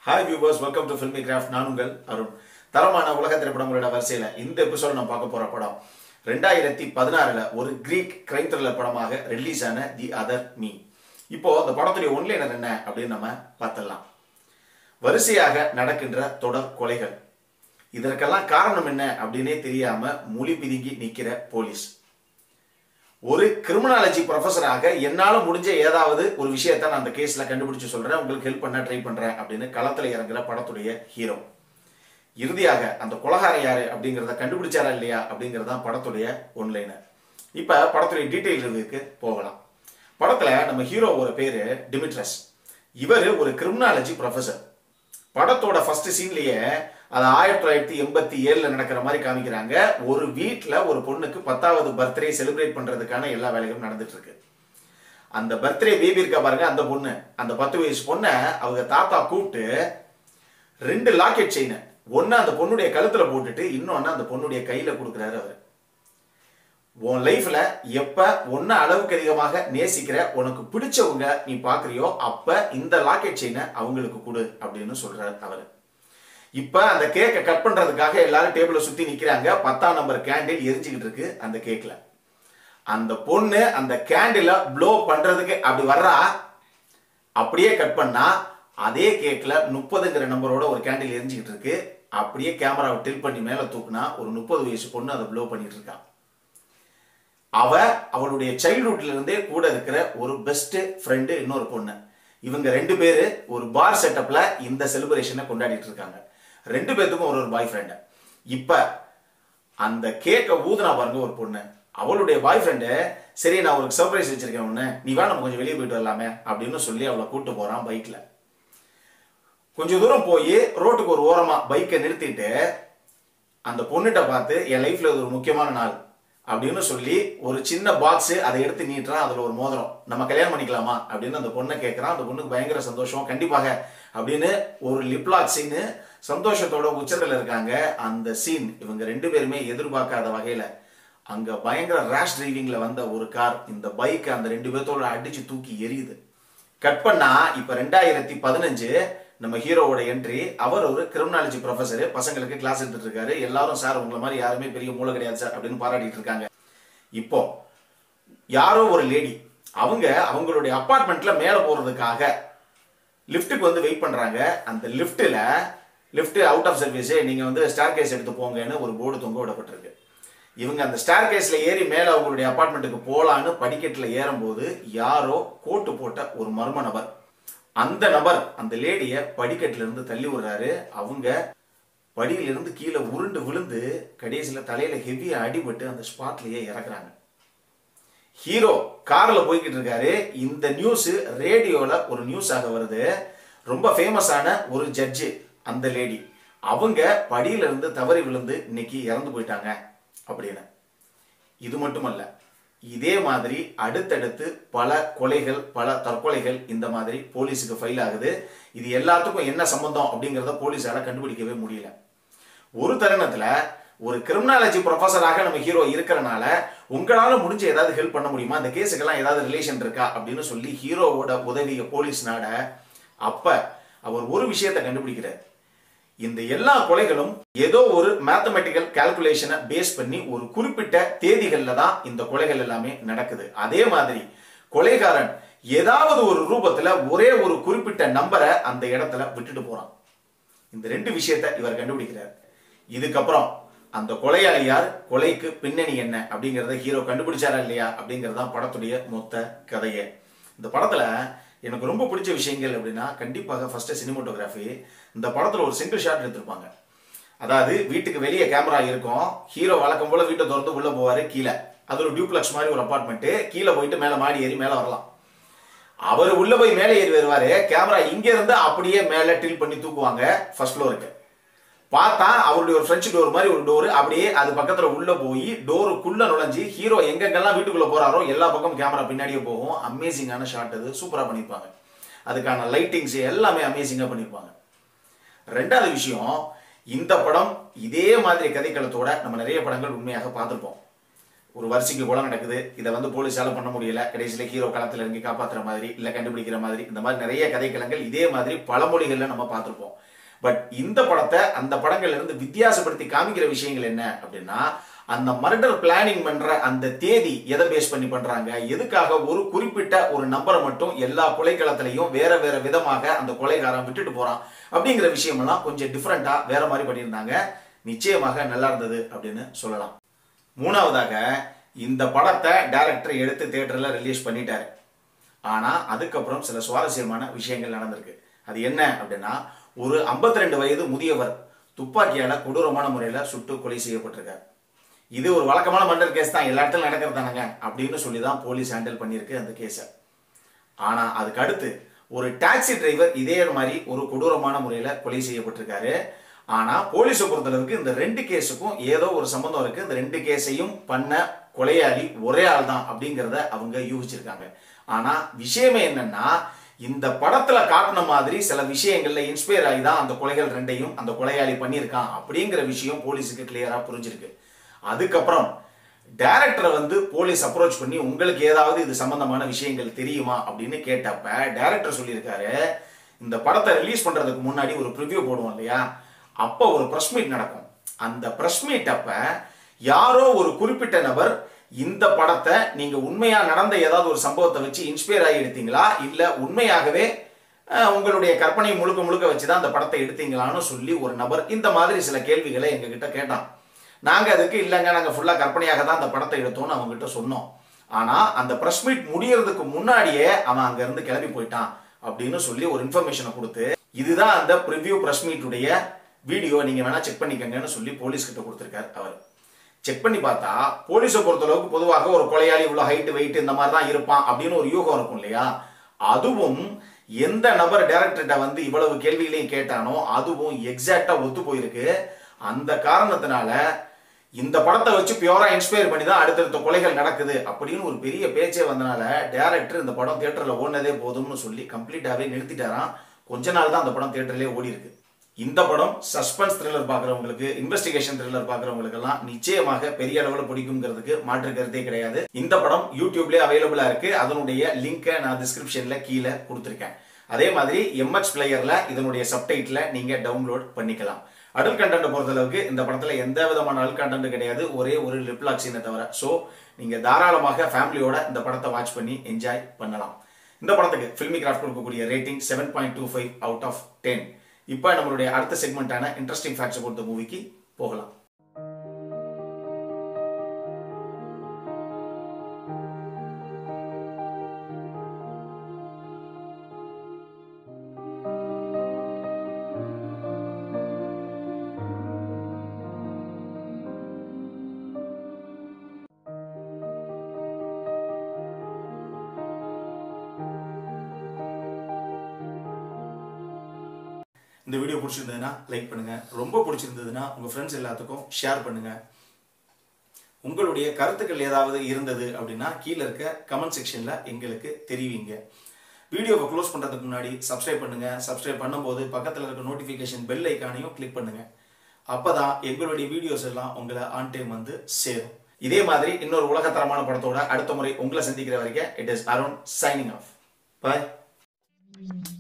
hi viewers welcome to Filmy Craft நான் உங்கள் அருண் தரமான உலக திரைப்படங்களோட வரிசையில் இந்த எபிசோட் நம்ம பார்க்க போற படம் ரெண்டாயிரத்தி பதினாறுல ஒரு கிரீக் கிரைம் த்ரில்லர் படமாக ரிலீஸ் ஆன தி அதர் மீ இப்போ அந்த படத்துடைய ஒன்லைனர் என்ன அப்படின்னு நம்ம பார்த்துடலாம் வரிசையாக நடக்கின்ற தொடர் கொலைகள் இதற்கெல்லாம் காரணம் என்ன அப்படின்னே தெரியாம மொழி பிதுங்கி நிக்கிற போலீஸ் ஒரு கிரிமினாலஜி ப்ரொஃபஸராக என்னால முடிஞ்ச ஏதாவது ஒரு விஷயத்தை நான் அந்த கேஸ்ல கண்டுபிடிச்சு சொல்றேன் உங்களுக்கு ஹெல்ப் பண்ண ட்ரை பண்றேன் அப்படின்னு களத்துல இறங்குற படத்துடைய ஹீரோ இறுதியாக அந்த கொலகாரம் யாரு அப்படிங்கிறத கண்டுபிடிச்சாரா இல்லையா அப்படிங்கிறது தான் படத்துடைய ஒன்லைனர் இப்ப படத்துடைய டீட்டெயில் ரிவ்யூக்கு போகலாம் படத்துல நம்ம ஹீரோவோட பேரு டிமிட்ரஸ் இவர் ஒரு கிரிமினாலஜி ப்ரொஃபஸர் படத்தோட ஃபர்ஸ்ட் சீன்லயே அது ஆயிரத்தி தொள்ளாயிரத்தி எண்பத்தி ஏழுல நடக்கிற மாதிரி காமிக்கிறாங்க ஒரு வீட்ல ஒரு பொண்ணுக்கு பத்தாவது பர்த்டே செலிப்ரேட் பண்றதுக்கான எல்லா வேலைகளும் நடந்துட்டு இருக்கு அந்த பர்த்டே பேபி இருக்கா பாருங்க அந்த பொண்ணு அந்த பத்து வயசு பொண்ணை அவங்க தாத்தா கூப்பிட்டு ரெண்டு லாக்கெட் செயினை ஒன்னு அந்த பொண்ணுடைய கழுத்துல போட்டுட்டு இன்னொன்னு அந்த பொண்ணுடைய கையில கொடுக்குறாரு அவர் உன் லைஃப்ல எப்ப ஒன்ன அளவுக்கு அதிகமாக நேசிக்கிற உனக்கு பிடிச்சவங்க நீ பாக்குறியோ அப்ப இந்த லாக்கெட் செயினை அவங்களுக்கு கொடு அப்படின்னு சொல்றாரு அவர் இப்ப அந்த கேக்கை கட் பண்றதுக்காக எல்லாரும் டேபிள சுத்தி நிக்கிறாங்க பத்தாம் நம்பர் கேண்டில் எரிஞ்சுக்கிட்டு இருக்கு அந்த கேக்ல அந்த பொண்ணு அந்த கேண்டில ப்ளோ பண்றதுக்கு அப்படி வர்றா அப்படியே கட் பண்ணா அதே கேக்ல முப்பதுங்கிற நம்பரோட ஒரு கேண்டில் எரிஞ்சுக்கிட்டு இருக்கு அப்படியே கேமராவை டில் பண்ணி மேல தூக்குனா ஒரு முப்பது வயசு பொண்ணு அதை ப்ளோ பண்ணிட்டு இருக்கா அவ அவளுடைய சைல்ட்ஹுட்ல இருந்தே கூட இருக்கிற ஒரு பெஸ்ட் ஃப்ரெண்டு இன்னொரு பொண்ணு இவங்க ரெண்டு பேரு ஒரு பார் செட்டப்ல இந்த செலிப்ரேஷனை கொண்டாடிட்டு இருக்காங்க ரெண்டு பேத்துக்கும் ஒரு ஒரு பாய் ஃப்ரெண்டு இப்ப அந்த கேக்கை ஊதுனா பாருங்க ஒரு பொண்ணு அவளுடைய பாய் ஃப்ரெண்டு சரி நான் ஒரு சர்ப்ரைஸ் வச்சிருக்கேன் ஒண்ணு நீ வா நம்ம கொஞ்சம் வெளியே போயிட்டு வரலாமே அப்படின்னு சொல்லி அவளை கூட்டு போறான் பைக்ல கொஞ்சம் தூரம் போய் ரோட்டுக்கு ஒரு ஓரமா பைக்கை நிறுத்திட்டு அந்த பொண்ணுகிட்ட பார்த்து என் லைஃப்ல இது ஒரு முக்கியமான நாள் அப்படின்னு சொல்லி ஒரு சின்ன பாக்ஸ் அதை எடுத்து நீட்டுறான் அதுல ஒரு மோதிரம் நம்ம கல்யாணம் பண்ணிக்கலாமா அப்படின்னு அந்த பொண்ணை கேட்கறான் அந்த பொண்ணுக்கு பயங்கர சந்தோஷம் கண்டிப்பாக அப்படின்னு ஒரு லிப்லாக் சீனு சந்தோஷத்தோட உச்சத்தில் இருக்காங்க அந்த சீன் இவங்க ரெண்டு பேருமே எதிர்பார்க்காத வகையில அங்க பயங்கர ரேஷ் டிரைவிங்ல வந்த ஒரு கார் இந்த பைக் அந்த ரெண்டு பேர்த்தோட அடிச்சு தூக்கி எரியுது கட் பண்ணா இப்ப ரெண்டாயிரத்தி பதினஞ்சு நம்ம ஹீரோவோட என்ட்ரி அவர் ஒரு கிரிமினாலஜி ப்ரொஃபஸர் பசங்களுக்கு கிளாஸ் எடுத்துட்டு இருக்காரு எல்லாரும் சார் உங்களை மாதிரி யாருமே பெரிய மூளை கிடையாது சார் அப்படின்னு பாராட்டிட்டு இருக்காங்க இப்போ யாரோ ஒரு லேடி அவங்க அவங்களுடைய அப்பார்ட்மெண்ட்ல மேல போறதுக்காக லிஃப்ட்டுக்கு வந்து வெயிட் பண்றாங்க அந்த லிஃப்ட்ல லிஃப்ட் அவுட் ஆஃப் சர்வீஸ் நீங்க வந்து ஸ்டார் கேஸ் எடுத்து போங்கன்னு ஒரு போர்டு தொங்க விடப்பட்டிருக்கு இவங்க அந்த ஸ்டார் கேஸ்ல ஏறி மேல அவங்களுடைய அப்பார்ட்மெண்ட்டுக்கு போலான்னு படிக்கட்டுல ஏறும்போது யாரோ கோட்டு போட்ட ஒரு மர்ம நபர் அந்த நபர் அந்த லேடிய படிக்கட்டுல இருந்து தள்ளி விடுறாரு அவங்க படியில இருந்து கீழே உருண்டு விழுந்து கடைசியில தலையில ஹெவியா அடிபட்டு அந்த ஸ்பாட்லயே இறக்குறாங்க ஹீரோ கார்ல போய்கிட்டு இருக்காரு இந்த நியூஸ் ரேடியோல ஒரு நியூஸ் ஆக வருது ரொம்ப ஃபேமஸான ஒரு ஜட்ஜு அந்த லேடி அவங்க படியில இருந்து தவறி விழுந்து இன்னைக்கு இறந்து போயிட்டாங்க அப்படின்னு இது மட்டுமல்ல இதே மாதிரி அடுத்தடுத்து பல கொலைகள் பல தற்கொலைகள் இந்த மாதிரி போலீஸுக்கு ஃபைல் ஆகுது இது எல்லாத்துக்கும் என்ன சம்பந்தம் அப்படிங்கிறத போலீஸால கண்டுபிடிக்கவே முடியல ஒரு தருணத்துல ஒரு கிரிமினாலஜி ப்ரொஃபஸராக நம்ம ஹீரோ இருக்கிறனால உங்களால முடிஞ்ச ஏதாவது ஹெல்ப் பண்ண முடியுமா அந்த கேஸுக்கெல்லாம் ஏதாவது ரிலேஷன் இருக்கா அப்படின்னு சொல்லி ஹீரோவோட உதவிய போலீஸ் நாட அப்ப அவர் ஒரு விஷயத்தை கண்டுபிடிக்கிறார் இந்த எல்லா கொலைகளும் ஏதோ ஒரு மேத்தமெட்டிக்கல் கால்குலேஷனை பேஸ் பண்ணி ஒரு குறிப்பிட்ட தேதிகள்ல தான் இந்த கொலைகள் எல்லாமே நடக்குது அதே மாதிரி கொலைகாரன் ஏதாவது ஒரு ரூபத்துல ஒரே ஒரு குறிப்பிட்ட நம்பரை அந்த இடத்துல விட்டுட்டு போறான் இந்த ரெண்டு விஷயத்தை இவர் கண்டுபிடிக்கிறார் இதுக்கப்புறம் அந்த கொலையாளி யார் கொலைக்கு பின்னணி என்ன அப்படிங்கறத ஹீரோ கண்டுபிடிச்சாரா இல்லையா அப்படிங்கறது தான் படத்துடைய மொத்த கதையே இந்த படத்துல எனக்கு ரொம்ப பிடிச்ச விஷயங்கள் அப்படின்னா கண்டிப்பாக ஃபர்ஸ்ட் சினிமோட்டோகிராஃபி இந்த படத்துல ஒரு சிங்கிள் ஷாட் எடுத்திருப்பாங்க அதாவது வீட்டுக்கு வெளியே கேமரா இருக்கும் ஹீரோ வழக்கம் போல வீட்டை திறந்து உள்ள போவாரு கீழே அது ஒரு டியூப்ளக்ஸ் மாதிரி ஒரு அப்பார்ட்மெண்ட் கீழே போயிட்டு மேல மாடி ஏறி மேல வரலாம் அவர் உள்ள போய் மேலே ஏறி வருவாரு கேமரா இங்க இருந்து அப்படியே மேல டில் பண்ணி தூக்குவாங்க ஃபர்ஸ்ட் ஃப்ளோருக்கு பார்த்தா அவருடைய ஒரு ஃப்ரெஞ்ச் டோர் மாதிரி ஒரு டோர் அப்படியே அது பக்கத்துல உள்ள போய் டோருக்குள்ள நுழைஞ்சு ஹீரோ எங்கெங்கெல்லாம் வீட்டுக்குள்ள போறாரோ எல்லா பக்கமும் கேமரா பின்னாடியே போகும் அமேசிங்கான ஷாட் அது சூப்பரா பண்ணிருப்பாங்க அதுக்கான லைட்டிங்ஸ் எல்லாமே அமேசிங்கா பண்ணிருப்பாங்க ரெண்டாவது விஷயம் இந்த படம் இதே மாதிரி கதைக்களத்தோட நம்ம நிறைய படங்கள் உண்மையாக பார்த்துருப்போம் ஒரு வரிசைக்கு கொலை நடக்குது இதை வந்து போலீஸால பண்ண முடியல கடைசியில் ஹீரோ களத்தில் இறங்கி காப்பாத்துற மாதிரி இல்லை கண்டுபிடிக்கிற மாதிரி இந்த மாதிரி நிறைய கதைக்களங்கள் இதே மாதிரி பல மொழிகளில் நம்ம பார்த்துருப்போம் பட் இந்த படத்தை அந்த படங்கள்ல இருந்து வித்தியாசப்படுத்தி காமிக்கிற விஷயங்கள் என்ன அப்படின்னா அந்த மர்டர் பிளானிங் பண்ற அந்த தேதி எதை பேஸ் பண்ணி பண்றாங்க எதுக்காக ஒரு குறிப்பிட்ட ஒரு நம்பரை மட்டும் எல்லா கொலைக்களத்திலையும் வேற வேற விதமாக அந்த கொலைகாரன் விட்டுட்டு போறான் அப்படிங்கிற விஷயமெல்லாம் கொஞ்சம் டிஃப்ரெண்டா வேற மாதிரி பண்ணியிருந்தாங்க நிச்சயமாக நல்லா இருந்தது அப்படின்னு சொல்லலாம் மூணாவதாக இந்த படத்தை டைரக்டர் எடுத்து தியேட்டர்ல ரிலீஸ் பண்ணிட்டாரு ஆனா அதுக்கப்புறம் சில சுவாரஸ்யமான விஷயங்கள் நடந்திருக்கு அது என்ன அப்படின்னா ஒரு 52 வயது முதியவர் துப்பாக்கியால கொடூரமான முறையில சுட்டு கொலை செய்யப்பட்டிருக்கார் இது ஒரு வழக்கமான மர்டர் கேஸ் தான் எல்லா இடத்துலயும் நடக்கிறது தானங்க அப்படின்னு சொல்லி தான் போலீஸ் ஹேண்டில் பண்ணியிருக்கு அந்த கேஸை ஆனா அதுக்கு அடுத்து ஒரு டாக்ஸி டிரைவர் இதே மாதிரி ஒரு கொடூரமான முறையில கொலை செய்யப்பட்டிருக்காரு ஆனா போலீஸை பொறுத்தளவுக்கு இந்த ரெண்டு கேஸுக்கும் ஏதோ ஒரு சம்பந்தம் இருக்கு இந்த ரெண்டு கேஸையும் பண்ண கொலையாளி ஒரே ஆள் தான் அப்படிங்கிறத அவங்க யூகிச்சிருக்காங்க ஆனா விஷயமே என்னன்னா இந்த படத்துல காட்டின மாதிரி சில விஷயங்கள்ல இன்ஸ்பயர் ஆகி தான் அந்த கொலைகள் ரெண்டையும் அந்த கொலையாளி பண்ணியிருக்கான் அப்படிங்கிற விஷயம் போலீஸுக்கு கிளியரா புரிஞ்சிருக்கு அதுக்கப்புறம் டைரக்டரை வந்து போலீஸ் அப்ரோச் பண்ணி உங்களுக்கு ஏதாவது இது சம்பந்தமான விஷயங்கள் தெரியுமா அப்படின்னு கேட்டப்ப டைரக்டர் சொல்லியிருக்காரு இந்த படத்தை ரிலீஸ் பண்றதுக்கு முன்னாடி ஒரு ப்ரிவ்யூ போடுவோம் இல்லையா அப்போ ஒரு ப்ரெஸ் மீட் நடக்கும் அந்த ப்ரெஸ் மீட் அப்ப யாரோ ஒரு குறிப்பிட்ட நபர் இந்த படத்தை நீங்க உண்மையா நடந்த ஏதாவது ஒரு சம்பவத்தை வச்சு இன்ஸ்பயர் ஆகி எடுத்தீங்களா இல்ல உண்மையாகவே அஹ், உங்களுடைய கற்பனை முழுக்க முழுக்க வச்சு தான் அந்த படத்தை எடுத்தீங்களான்னு சொல்லி ஒரு நபர் இந்த மாதிரி சில கேள்விகளை எங்ககிட்ட கேட்டான் நாங்க அதுக்கு இல்லைங்க நாங்க ஃபுல்லா கற்பனையாக தான் அந்த படத்தை எடுத்தோம்னு அவங்க கிட்ட சொன்னோம் ஆனா அந்த பிரஸ் மீட் முடியறதுக்கு முன்னாடியே அவன் அங்க இருந்து கிளம்பி போயிட்டான் அப்படின்னு சொல்லி ஒரு இன்ஃபர்மேஷனை கொடுத்து இதுதான் அந்த ப்ரிவ்யூ பிரஸ் மீட்டுடைய வீடியோ நீங்க வேணா செக் பண்ணிக்கங்கன்னு சொல்லி போலீஸ் கிட்ட கொடுத்திருக்காரு அவர் செக் பண்ணி பார்த்தா போலீஸை பொறுத்தளவுக்கு பொதுவாக ஒரு கொலையாளி இவ்வளவு ஹைட் வெயிட் இந்த மாதிரி தான் இருப்பான் அப்படின்னு ஒரு யூகம் இருக்கும் இல்லையா அதுவும் எந்த நபர் டைரக்டர்கிட்ட வந்து இவ்வளவு கேள்விகளையும் கேட்டானோ அதுவும் எக்ஸாக்டா ஒத்து போயிருக்கு அந்த காரணத்தினால இந்த படத்தை வச்சு பியூரா இன்ஸ்பயர் பண்ணி தான் அடுத்தடுத்த கொலைகள் நடக்குது அப்படின்னு ஒரு பெரிய பேச்சே வந்தனால டைரக்டர் இந்த படம் தியேட்டர்ல ஓடினதே போதும்னு சொல்லி கம்ப்ளீட்டாவே நிறுத்திட்டாராம் கொஞ்ச நாள் தான் அந்த படம் தியேட்டர்லயே ஓடி இருக்கு இந்த படம் சஸ்பென்ஸ் த்ரில்லர் பார்க்குறவங்களுக்கு இன்வெஸ்டிகேஷன் த்ரில்லர் பார்க்குறவங்களுக்கு எல்லாம் நிச்சயமாக பெரிய அளவில் பிடிக்குங்கிறதுக்கு மாற்று கருத்தே கிடையாது இந்த படம் யூடியூப்லேயே அவைலபிளா இருக்கு அதனுடைய லிங்கை நான் டிஸ்கிரிப்ஷன்ல கீழே கொடுத்துருக்கேன் அதே மாதிரி எம்எக்ஸ் பிளேயர்ல இதனுடைய சப்டைட்டில் நீங்க டவுன்லோட் பண்ணிக்கலாம் அடல் கண்டென்ட் பொறுத்தளவுக்கு இந்த படத்துல எந்த விதமான அடல் கண்டென்ட் கிடையாது ஒரே ஒரு லிப்லாக் சீனை தவிர ஸோ நீங்க தாராளமாக ஃபேமிலியோட இந்த படத்தை வாட்ச் பண்ணி என்ஜாய் பண்ணலாம் இந்த படத்துக்கு ஃபில்மி கிராஃப்ட் கொடுக்கக்கூடிய rating seven point two five out of ten இப்போ நம்மளுடைய அடுத்த செக்மெண்ட்டான இன்ட்ரெஸ்டிங் ஃபேக்ட்ஸ் பொறுத்த மூவிக்கு போகலாம் இந்த வீடியோ பிடிச்சிருந்ததுன்னா லைக் பண்ணுங்க ரொம்ப பிடிச்சிருந்ததுன்னா உங்க ஃப்ரெண்ட்ஸ் எல்லாத்துக்கும் ஷேர் பண்ணுங்க உங்களுடைய கருத்துக்கள் ஏதாவது இருந்தது அப்படின்னா கீழே இருக்க கமெண்ட் செக்ஷன்ல எங்களுக்கு தெரிவிங்க வீடியோவை க்ளோஸ் பண்றதுக்கு முன்னாடி சப்ஸ்கிரைப் பண்ணுங்க சப்ஸ்கிரைப் பண்ணும்போது பக்கத்தில் இருக்க நோட்டிஃபிகேஷன் பெல் ஐக்கானையும் கிளிக் பண்ணுங்க அப்பதான் எங்களுடைய வீடியோஸ் எல்லாம் உங்களை ஆன் டைம் வந்து சேரும் இதே மாதிரி இன்னொரு உலகத்தரமான படத்தோட அடுத்த முறை உங்களை சந்திக்கிற வரைக்கும் it is Arun signing off bye